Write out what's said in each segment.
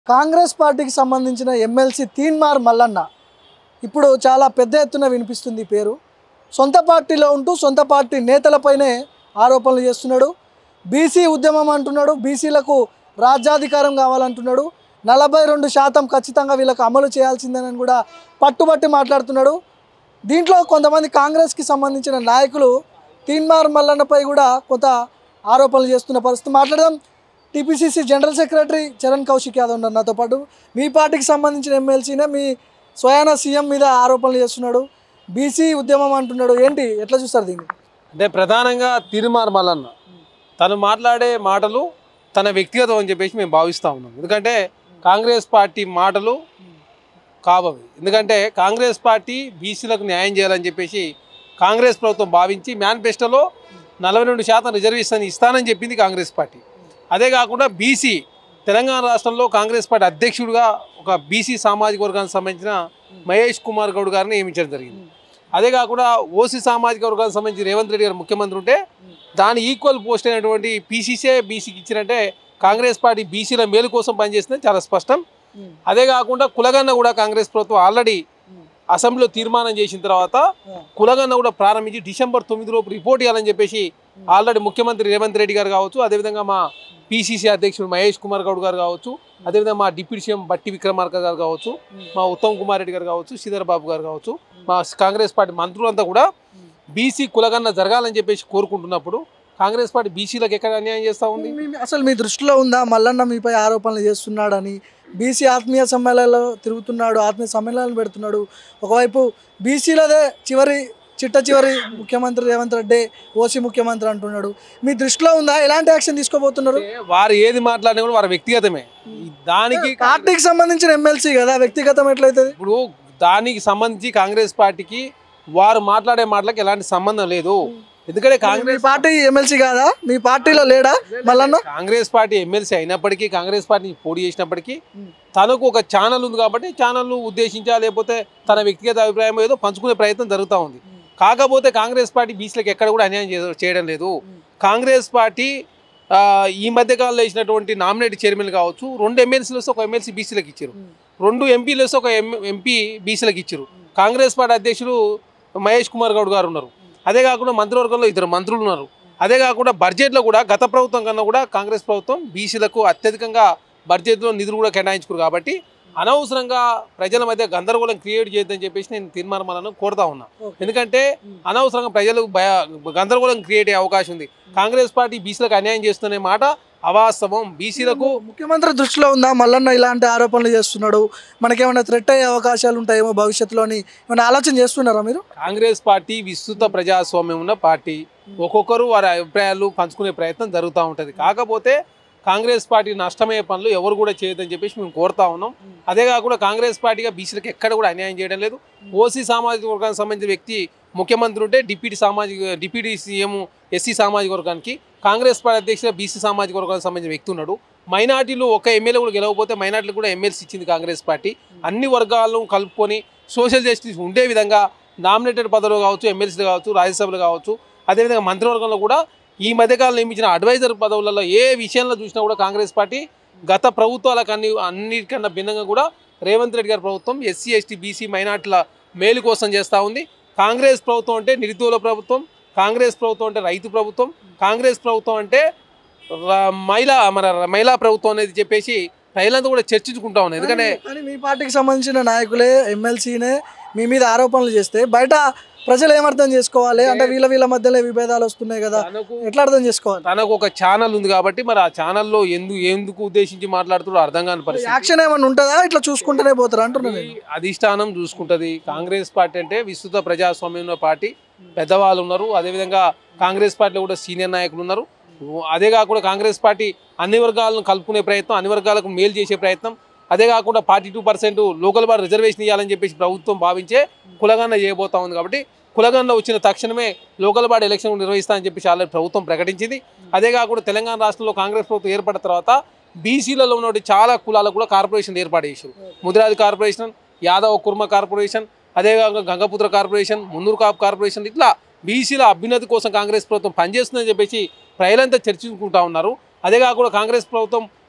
కాంగ్రెస్ పార్టీకి సంబంధించిన ఎమ్మెల్సీ తీన్మార్ మల్లన్న ఇప్పుడు చాలా పెద్ద ఎత్తున వినిపిస్తుంది ఈ పేరు సొంత పార్టీలో ఉంటూ సొంత పార్టీ నేతలపైనే ఆరోపణలు చేస్తున్నాడు బీసీ ఉద్యమం అంటున్నాడు బీసీలకు రాజ్యాధికారం కావాలంటున్నాడు నలభై రెండు శాతం ఖచ్చితంగా వీళ్ళకి అమలు చేయాల్సిందేనని కూడా పట్టుబట్టి మాట్లాడుతున్నాడు దీంట్లో కొంతమంది కాంగ్రెస్కి సంబంధించిన నాయకులు తీన్మార్ మల్లన్నపై కూడా కొంత ఆరోపణలు చేస్తున్న పరిస్థితి మాట్లాడదాం TPCC general secretary Charan Kaushik Yadav ఉన్నారు నాతో పాటు మీ పార్టీకి సంబంధించిన ఎమ్మెల్సీనే మీ స్వయాన సీఎం మీద ఆరోపణలు చేస్తున్నాడు బీసీ ఉద్యమం అంటున్నాడు ఏంటి ఎట్లా చూస్తారు దీన్ని అంటే ప్రధానంగా తిరుమార్ మల్లన్న తను మాట్లాడే మాటలు తన వ్యక్తిగతం అని చెప్పేసి మేము భావిస్తూ ఉన్నాం ఎందుకంటే కాంగ్రెస్ పార్టీ మాటలు కావవి ఎందుకంటే కాంగ్రెస్ పార్టీ బీసీలకు న్యాయం చేయాలని చెప్పేసి కాంగ్రెస్ ప్రభుత్వం భావించి మేనిఫెస్టోలో నలభై రెండు శాతం రిజర్వేషన్ ఇస్తానని చెప్పింది కాంగ్రెస్ పార్టీ అదే కాకుండా బీసీ తెలంగాణ రాష్ట్రంలో కాంగ్రెస్ పార్టీ అధ్యక్షుడిగా ఒక బీసీ సామాజిక వర్గానికి సంబంధించిన మహేష్ కుమార్ గౌడ్ గారిని నియమించడం జరిగింది అదే కాకుండా ఓసీ సామాజిక వర్గానికి సంబంధించి రేవంత్ రెడ్డి గారు ముఖ్యమంత్రి ఉంటే దాని ఈక్వల్ పోస్ట్ అయినటువంటి పీసీసీ బీసీకి ఇచ్చినట్టే కాంగ్రెస్ పార్టీ బీసీల మేలు కోసం పనిచేసిందని చాలా స్పష్టం అదే కాకుండా కులగన్న కూడా కాంగ్రెస్ ప్రభుత్వం ఆల్రెడీ అసెంబ్లీలో తీర్మానం చేసిన తర్వాత కులగన్న కూడా ప్రారంభించి డిసెంబర్ తొమ్మిది లోపు రిపోర్ట్ ఇవ్వాలని చెప్పేసి ఆల్రెడీ ముఖ్యమంత్రి రేవంత్ రెడ్డి గారు కావచ్చు అదేవిధంగా మా పీసీసీ అధ్యక్షుడు మహేష్ కుమార్ గౌడ్ గారు కావచ్చు అదేవిధంగా మా డిప్యూటీ సీఎం బట్టి విక్రమార్క గారు కావచ్చు మా ఉత్తమ్ కుమార్ రెడ్డి గారు కావచ్చు శ్రీధర్ బాబు గారు కావచ్చు మా కాంగ్రెస్ పార్టీ మంత్రులంతా కూడా బీసీ కులగన్న జరగాలని చెప్పేసి కోరుకుంటున్నప్పుడు కాంగ్రెస్ పార్టీ బీసీలకు ఎక్కడ అన్యాయం చేస్తూ ఉంది మీ- మీ- అసలు మీ దృష్టిలో ఉందా మల్లన్న మీపై ఆరోపణలు చేస్తున్నాడని బీసీ ఆత్మీయ సమ్మేళనాల్లో తిరుగుతున్నాడు ఆత్మీయ సమ్మేళనాలు పెడుతున్నాడు ఒకవైపు బీసీలదే చివరి చిట్ట చివరి ముఖ్యమంత్రి రేవంత్ రెడ్డి ఓసీ ముఖ్యమంత్రి అంటున్నాడు మీ దృష్టిలో ఉందా ఎలాంటి యాక్షన్ తీసుకోబోతున్నారు అంటే వారు ఏది మాట్లాడినా కూడా వారి వ్యక్తిగతమే ఈ దానికి పార్టీకి సంబంధించిన ఎమ్మెల్సీ కదా వ్యక్తిగతం ఎట్లయితుంది ఇప్పుడు దానికి సంబంధించి కాంగ్రెస్ పార్టీకి వారు మాట్లాడే మాటలకు ఎలాంటి సంబంధం లేదు ఎందుకంటే మీ కాంగ్రెస్ పార్టీ ఎమ్మెల్సీ కాదా మీ పార్టీలో లేడా మల్లన్న కాంగ్రెస్ పార్టీ ఎమ్మెల్సీ అయినప్పటికీ కాంగ్రెస్ పార్టీ పోటీ చేసినప్పటికీ తనకు ఒక ఛానల్ ఉంది కాబట్టి ఛానల్ ఉద్దేశించా లేకపోతే తన వ్యక్తిగత అభిప్రాయం ఏదో పంచుకునే ప్రయత్నం జరుగుతూ ఉంది కాకపోతే కాంగ్రెస్ పార్టీ బీసీలకు ఎక్కడ కూడా అన్యాయం చే- చేయడం లేదు కాంగ్రెస్ పార్టీ ఆ, ఈ మధ్య కాలంలో వేసినటువంటి నామినేట్ చైర్మన్ కావచ్చు రెండు ఎమ్మెల్సీలు వస్తే ఒక ఎమ్మెల్సీ బీసీలకు ఇచ్చారు రెండు ఎంపీలు వస్తే ఒక ఎంపీ బీసీలకు ఇచ్చారు కాంగ్రెస్ పార్టీ అధ్యక్షుడు మహేష్ కుమార్ గౌడ్ గారు ఉన్నారు అదే కాకుండా మంత్రివర్గంలో ఇద్దరు మంత్రులు ఉన్నారు అదే కాకుండా బడ్జెట్లో కూడా గత ప్రభుత్వం కన్నా కూడా కాంగ్రెస్ ప్రభుత్వం బీసీలకు అత్యధికంగా బడ్జెట్లో నిధులు కూడా కేటాయించుకున్నారు కాబట్టి అనవసరంగా ప్రజల మధ్య గందరగోళం క్రియేట్ చేయొద్దని చెప్పేసి నేను తీర్మానం కోరుతా ఉన్నా ఎందుకంటే అనవసరంగా ప్రజలకు భయ గందరగోళం క్రియేట్ అయ్యే అవకాశం ఉంది కాంగ్రెస్ పార్టీ బీసీలకు అన్యాయం చేస్తున్న మాట అవాస్తవం బీసీలకు ముఖ్యమంత్రి దృష్టిలో ఉందా మల్లన్న ఇలాంటి ఆరోపణలు చేస్తున్నాడు మనకేమైనా థ్రెట్ అయ్యే అవకాశాలు ఉంటాయేమో భవిష్యత్తులోని ఏమైనా ఆలోచన చేస్తున్నారా మీరు కాంగ్రెస్ పార్టీ విస్తృత ప్రజాస్వామ్యం ఉన్న పార్టీ ఒక్కొక్కరు వారి అభిప్రాయాలు పంచుకునే ప్రయత్నం జరుగుతూ ఉంటుంది కాకపోతే కాంగ్రెస్ పార్టీ నష్టమయ్యే పనులు ఎవరు కూడా చేయొద్దని చెప్పేసి మేము కోరుతా ఉన్నాం అదే కాకుండా కాంగ్రెస్ పార్టీగా బీసీలకు ఎక్కడ కూడా అన్యాయం చేయడం లేదు ఓసీ సామాజిక వర్గానికి సంబంధించిన వ్యక్తి ముఖ్యమంత్రి ఉంటే డిప్యూటీ సామాజిక డిప్యూటీ సీఎం ఎస్సీ సామాజిక వర్గానికి కాంగ్రెస్ పార్టీ అధ్యక్షుడు బీసీ సామాజిక వర్గానికి సంబంధించిన వ్యక్తి ఉన్నాడు మైనార్టీలు ఒక ఎమ్మెల్యే కూడా గెలవకపోతే మైనార్టీలు కూడా ఎమ్మెల్సీ ఇచ్చింది కాంగ్రెస్ పార్టీ అన్ని వర్గాలను కలుపుకొని సోషల్ జస్టిస్ ఉండే విధంగా నామినేటెడ్ పదవులు కావచ్చు ఎమ్మెల్సీలు కావచ్చు రాజ్యసభలు కావచ్చు అదేవిధంగా మంత్రివర్గంలో కూడా ఈ మధ్యకాలంలో నియమించిన అడ్వైజర్ పదవులలో ఏ విషయంలో చూసినా కూడా కాంగ్రెస్ పార్టీ గత ప్రభుత్వాలకు అన్ని అన్నిటికన్నా భిన్నంగా కూడా రేవంత్ రెడ్డి గారి ప్రభుత్వం ఎస్సీ ఎస్టీ బీసీ మైనార్టీల మేలు కోసం చేస్తూ ఉంది కాంగ్రెస్ ప్రభుత్వం అంటే నిరుద్యోగుల ప్రభుత్వం కాంగ్రెస్ ప్రభుత్వం అంటే రైతు ప్రభుత్వం కాంగ్రెస్ ప్రభుత్వం అంటే ర- మహిళా మన మహిళా ప్రభుత్వం అనేది చెప్పేసి ప్రజలంతా కూడా చర్చించుకుంటా ఉన్నాయి ఎందుకంటే కానీ మీ పార్టీకి సంబంధించిన నాయకులే ఎమ్మెల్సీనే మీ మీద ఆరోపణలు చేస్తే బయట ప్రజలు ఏమర్థం చేసుకోవాలి అంటే వీళ్ళ వీళ్ళ మధ్యలో విభేదాలు వస్తున్నాయి కదా తనకు ఎట్లా అర్థం చేసుకోవాలి తనకు ఒక ఛానల్ ఉంది కాబట్టి మరి ఆ ఛానల్లో ఎందుకు ఎందుకు ఉద్దేశించి మాట్లాడుతున్నారో అర్థం కాని పరిస్థితి యాక్షన్ ఏమైనా ఉంటుందా ఇట్లా చూసుకుంటూనే పోతారా అంటున్నాను నేను. ఈ అధిష్టానం చూసుకుంటది కాంగ్రెస్ పార్టీ అంటే విస్తృత ప్రజాస్వామ్యం ఉన్న పార్టీ పెద్దవాళ్ళు ఉన్నారు అదేవిధంగా కాంగ్రెస్ పార్టీలో కూడా సీనియర్ నాయకులు ఉన్నారు అదే కాకుండా కాంగ్రెస్ పార్టీ అన్ని వర్గాలను కలుపుకునే ప్రయత్నం అన్ని వర్గాలకు మేలు చేసే ప్రయత్నం అదే కాకుండా forty two percent local bar reservation ఇవ్వాలని చెప్పేసి ప్రభుత్వం భావించే కులగన్న చేయబోతా ఉంది కాబట్టి కులగన్న వచ్చిన తక్షణమే లోకల్ బాడీ ఎలక్షన్ నిర్వహిస్తామని చెప్పేసి ఆల్రెడీ ప్రభుత్వం ప్రకటించింది అదే కాకుండా తెలంగాణ రాష్ట్రంలో కాంగ్రెస్ ప్రభుత్వం ఏర్పడిన తర్వాత బీసీలలో ఉన్నటువంటి చాలా కులాలకు కూడా కార్పొరేషన్ ఏర్పాటు చేశారు ముదిరాజ్ కార్పొరేషన్ యాదవ కుర్మ కార్పొరేషన్ అదే కాకుండా గంగపుత్ర కార్పొరేషన్ మున్నూరు కాపు కార్పొరేషన్ ఇట్లా బీసీల అభ్యున్నతి కోసం కాంగ్రెస్ ప్రభుత్వం పనిచేస్తుందని చెప్పేసి ప్రజలంతా చర్చించుకుంటా ఉన్నారు అదే కాకుండా కాంగ్రెస్ ప్రభుత్వం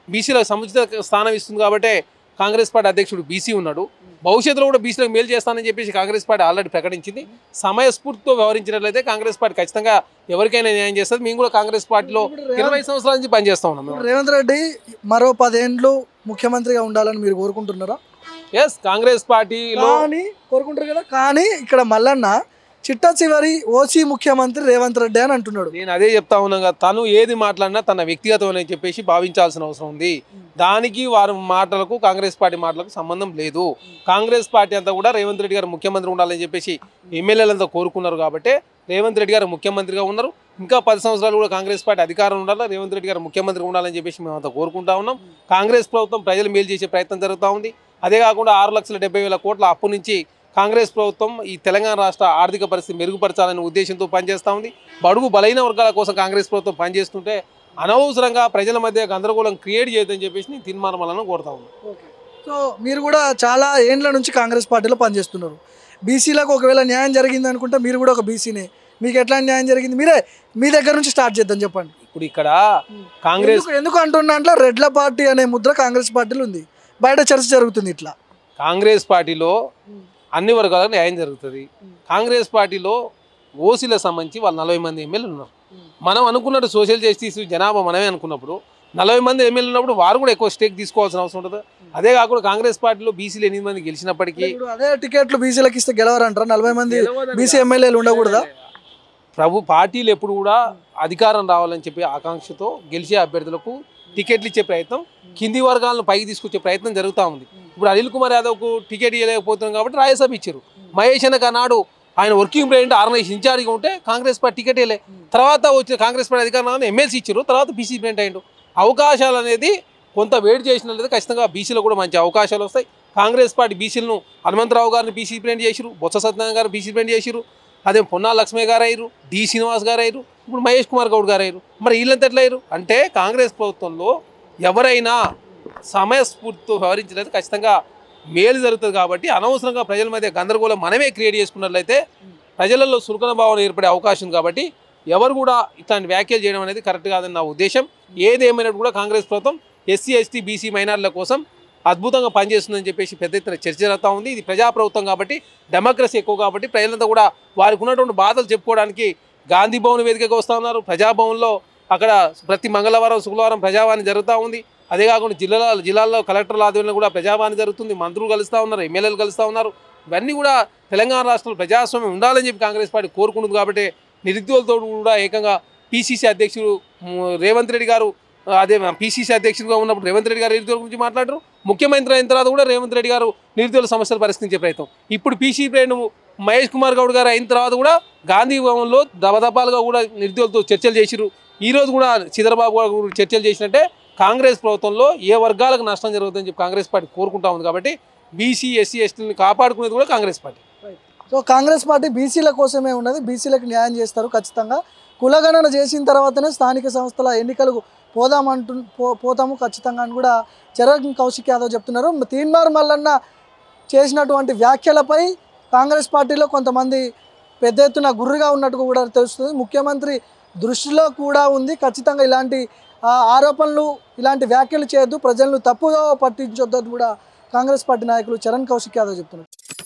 బీసీలకు సముచిత స్థానం ఇస్తుంది కాబట్టి కాంగ్రెస్ పార్టీ అధ్యక్షుడు బీసీ ఉన్నాడు భవిష్యత్తులో కూడా బీసీలకు మేలు చేస్తానని చెప్పేసి కాంగ్రెస్ పార్టీ ఆల్రెడీ ప్రకటించింది సమయస్ఫూర్తితో వ్యవహరించినట్లయితే కాంగ్రెస్ పార్టీ ఖచ్చితంగా ఎవరికైనా న్యాయం చేస్తుంది మేము కూడా కాంగ్రెస్ పార్టీలో ఇరవై సంవత్సరాల నుంచి పనిచేస్తా ఉన్నాం మేము రేవంత్ రెడ్డి మరో పదేండ్లు ముఖ్యమంత్రిగా ఉండాలని మీరు కోరుకుంటున్నారా ఎస్ కాంగ్రెస్ పార్టీలో కానీ కోరుకుంటారు కదా కానీ ఇక్కడ మల్లన్న చిట్ట చివరి ఓసీ ముఖ్యమంత్రి రేవంత్ రెడ్డి అని అంటున్నాడు నేను అదే చెప్తా ఉన్నాను కదా తను ఏది మాట్లాడినా తన వ్యక్తిగతం అని చెప్పేసి భావించాల్సిన అవసరం ఉంది దానికి వారి మాటలకు కాంగ్రెస్ పార్టీ మాటలకు సంబంధం లేదు కాంగ్రెస్ పార్టీ అంతా కూడా రేవంత్ రెడ్డి గారు ముఖ్యమంత్రి ఉండాలని చెప్పేసి ఎమ్మెల్యేలంతా కోరుకున్నారు కాబట్టి రేవంత్ రెడ్డి గారు ముఖ్యమంత్రిగా ఉన్నారు ఇంకా పది సంవత్సరాలు కూడా కాంగ్రెస్ పార్టీ అధికారం ఉండాలి రేవంత్ రెడ్డి గారు ముఖ్యమంత్రి ఉండాలని చెప్పేసి మేమంతా కోరుకుంటా ఉన్నాం కాంగ్రెస్ ప్రభుత్వం ప్రజలు మేలు చేసే ప్రయత్నం జరుగుతూ ఉంది అదే కాకుండా ఆరు లక్షల డెబ్బై వేల కోట్ల అప్పు నుంచి కాంగ్రెస్ ప్రభుత్వం ఈ తెలంగాణ రాష్ట్ర ఆర్థిక పరిస్థితి మెరుగుపరచాలనే ఉద్దేశంతో పనిచేస్తూ ఉంది బడుగు బలైన వర్గాల కోసం కాంగ్రెస్ ప్రభుత్వం పనిచేస్తుంటే అనవసరంగా ప్రజల మధ్య గందరగోళం క్రియేట్ చేయొద్దని చెప్పేసి నేను తీర్మానం కోరుతా ఉన్నాను సో మీరు కూడా చాలా ఏండ్ల నుంచి కాంగ్రెస్ పార్టీలో పనిచేస్తున్నారు బీసీలకు ఒకవేళ న్యాయం జరిగింది అనుకుంటే మీరు కూడా ఒక బీసీనే మీకు ఎట్లాంటి న్యాయం జరిగింది మీరే మీ దగ్గర నుంచి స్టార్ట్ చేద్దాం చెప్పండి ఇప్పుడు ఇక్కడ కాంగ్రెస్ ఎందుకు ఎందుకు అంటున్నా అంటే రెడ్ల పార్టీ అనే ముద్ర కాంగ్రెస్ పార్టీలో ఉంది బయట చర్చ జరుగుతుంది ఇట్లా కాంగ్రెస్ పార్టీలో అన్ని వర్గాలకు న్యాయం జరుగుతుంది కాంగ్రెస్ పార్టీలో ఓసీలకు సంబంధించి వాళ్ళు నలభై మంది ఎమ్మెల్యేలు ఉన్నారు మనం అనుకున్నట్టు సోషల్ జస్టిస్ జనాభా మనమే అనుకున్నప్పుడు నలభై మంది ఎమ్మెల్యేలు ఉన్నప్పుడు వారు కూడా ఎక్కువ స్టేక్ తీసుకోవాల్సిన అవసరం ఉంటుంది అదే కాకుండా కాంగ్రెస్ పార్టీలో బీసీలు ఎనిమిది మంది గెలిచినప్పటికీ ఇప్పుడు అదే టికెట్లు బీసీలకు ఇస్తే గెలవరంటారా నలభై మంది బీసీ ఎమ్మెల్యేలు ఉండకూడదా ప్రభు పార్టీలు ఎప్పుడు కూడా అధికారం రావాలని చెప్పి ఆకాంక్షతో గెలిచే అభ్యర్థులకు టికెట్లు ఇచ్చే ప్రయత్నం కింది వర్గాలను పైకి తీసుకొచ్చే ప్రయత్నం జరుగుతూ ఉంది ఇప్పుడు అనిల్ కుమార్ యాదవ్కు టికెట్ ఇవ్వలేకపోతున్నాం కాబట్టి రాజ్యసభ ఇచ్చారు మహేష్ అన్నకు ఆనాడు ఆయన వర్కింగ్ ప్రెసిడెంట్ ఆర్గనైజేషన్ ఇన్ఛార్జ్గా ఉంటే కాంగ్రెస్ పార్టీ టికెట్ ఇవ్వలే తర్వాత వచ్చిన కాంగ్రెస్ పార్టీ అధికారం ఎమ్మెల్సీ ఇచ్చారు తర్వాత బీసీ ప్రెసిడెంట్ అయ్యిండు అవకాశాలు అనేది కొంత వేడి చేసినట్లయితే ఖచ్చితంగా బీసీలో కూడా మంచి అవకాశాలు వస్తాయి కాంగ్రెస్ పార్టీ బీసీలను హనుమంతరావు గారిని బీసీ ప్రెసిడెంట్ చేసిరు బొత్స సత్యనారాయణ గారు బీసీ ప్రెసిడెంట్ చేసిరు అదే పొన్నా లక్ష్మయ్య గారు అయ్యారు డి శ్రీనివాస్ గారు అయ్యారు ఇప్పుడు మహేష్ కుమార్ గౌడ్ గారు అయ్యారు మరి వీళ్ళంతా ఎట్లా అయ్యారు అంటే కాంగ్రెస్ ప్రభుత్వంలో ఎవరైనా సమయస్ఫూర్తితో వ్యవహరించలేదు ఖచ్చితంగా మేలు జరుగుతుంది కాబట్టి అనవసరంగా ప్రజల మధ్య గందరగోళం మనమే క్రియేట్ చేసుకున్నట్లయితే ప్రజలలో సుల్కన భావన ఏర్పడే అవకాశం ఉంది కాబట్టి ఎవరు కూడా ఇట్లాంటి వ్యాఖ్యలు చేయడం అనేది కరెక్ట్ కాదని నా ఉద్దేశం ఏదేమైనట్టు కూడా కాంగ్రెస్ ప్రభుత్వం ఎస్సీ ఎస్టీ బీసీ మైనార్ల కోసం అద్భుతంగా పనిచేస్తుందని చెప్పేసి పెద్ద ఎత్తున చర్చ జరుగుతూ ఉంది ఇది ప్రజాప్రభుత్వం కాబట్టి డెమోక్రసీ ఎక్కువ కాబట్టి ప్రజలంతా కూడా వారికి ఉన్నటువంటి బాధలు చెప్పుకోవడానికి గాంధీ భవన్ వేదికగా వస్తూ ఉన్నారు ప్రజాభవన్లో అక్కడ ప్రతి మంగళవారం శుక్రవారం ప్రజావాణి జరుగుతూ ఉంది అదే కాకుండా జిల్లాల జిల్లాల్లో కలెక్టర్ల ఆధ్వర్యంలో కూడా ప్రజావాణి జరుగుతుంది మంత్రులు కలుస్తూ ఉన్నారు ఎమ్మెల్యేలు కలుస్తూ ఉన్నారు ఇవన్నీ కూడా తెలంగాణ రాష్ట్రంలో ప్రజాస్వామ్యం ఉండాలని చెప్పి కాంగ్రెస్ పార్టీ కోరుకుంటుంది కాబట్టి నిరుద్యోగులతో కూడా ఏకంగా పీసీసీ అధ్యక్షుడు మ్, రేవంత్ రెడ్డి గారు ఆ, అదే పీసీసీ అధ్యక్షుడిగా ఉన్నప్పుడు రేవంత్ రెడ్డి గారు నిరుద్యోగుల గురించి మాట్లాడారు ముఖ్యమంత్రి అయిన తర్వాత కూడా రేవంత్ రెడ్డి గారు నిరుద్యోగుల సమస్యలు పరిష్కరించే ప్రయత్నం ఇప్పుడు పీసీ ప్రేణు మహేష్ కుమార్ గౌడ్ గారు అయిన తర్వాత కూడా గాంధీ భవన్లో దబదపాలుగా కూడా నిరుద్యోగులతో చర్చలు చేసిరు ఈ రోజు కూడా చంద్రబాబు గారు కూడా చర్చలు చేసినట్టే కాంగ్రెస్ ప్రభుత్వంలో ఏ వర్గాలకు నష్టం జరుగుతుందని చెప్పి కాంగ్రెస్ పార్టీ కోరుకుంటా ఉంది కాబట్టి బీసీ ఎస్సీ ఎస్టీని కాపాడుకునేది కూడా Congress party so Congress party బీసీల కోసమే ఉన్నది బీసీలకు న్యాయం చేస్తారు ఖచ్చితంగా కులగణన చేసిన తర్వాతనే స్థానిక సంస్థల ఎన్నికలు పోదామంటు పో పోతాము ఖచ్చితంగా అని కూడా చరణ్ కౌశిక్ యాదవ్ చెప్తున్నారు తీన్మార్ మల్లన్న చేసినటువంటి వ్యాఖ్యలపై కాంగ్రెస్ పార్టీలో కొంతమంది పెద్ద ఎత్తున గుర్రుగా ఉన్నట్టు కూడా తెలుస్తుంది ముఖ్యమంత్రి దృష్టిలో కూడా ఉంది ఖచ్చితంగా ఇలాంటి ఆ, ఆరోపణలు ఇలాంటి వ్యాఖ్యలు చేయొద్దు ప్రజలను తప్పుగా పట్టించొద్దని కూడా కాంగ్రెస్ పార్టీ నాయకులు చరణ్ కౌశిక్ యాదవ్ చెప్తున్నారు